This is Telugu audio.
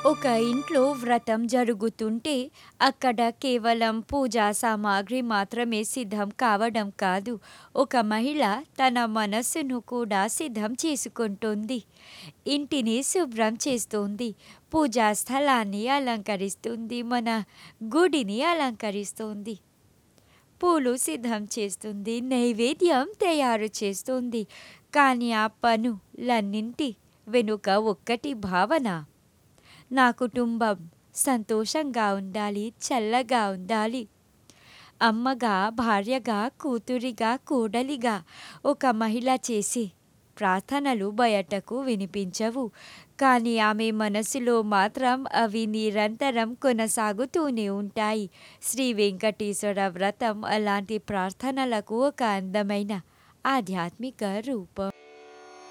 ఒక ఇంట్లో వ్రతం జరుగుతుంటే అక్కడ కేవలం పూజా సామాగ్రి మాత్రమే సిద్ధం కావడం కాదు ఒక మహిళ తన మనస్సును కూడా సిద్ధం చేసుకుంటుంది ఇంటిని శుభ్రం చేస్తుంది పూజా స్థలాన్ని అలంకరిస్తుంది మన గుడిని అలంకరిస్తుంది పూలు సిద్ధం చేస్తుంది నైవేద్యం తయారు చేస్తుంది కానీ ఆ పనులన్నింటి వెనుక ఒక్కటి భావన నా కుటుంబం సంతోషంగా ఉండాలి చల్లగా ఉండాలి అమ్మగా భార్యగా కూతురిగా కోడలిగా ఒక మహిళ చేసి ప్రార్థనలు బయటకు వినిపించవు కానీ ఆమె మనసులో మాత్రం అవి నిరంతరం కొనసాగుతూనే ఉంటాయి శ్రీ వెంకటేశ్వర వ్రతం అలాంటి ప్రార్థనలకు ఒక అందమైన ఆధ్యాత్మిక రూపం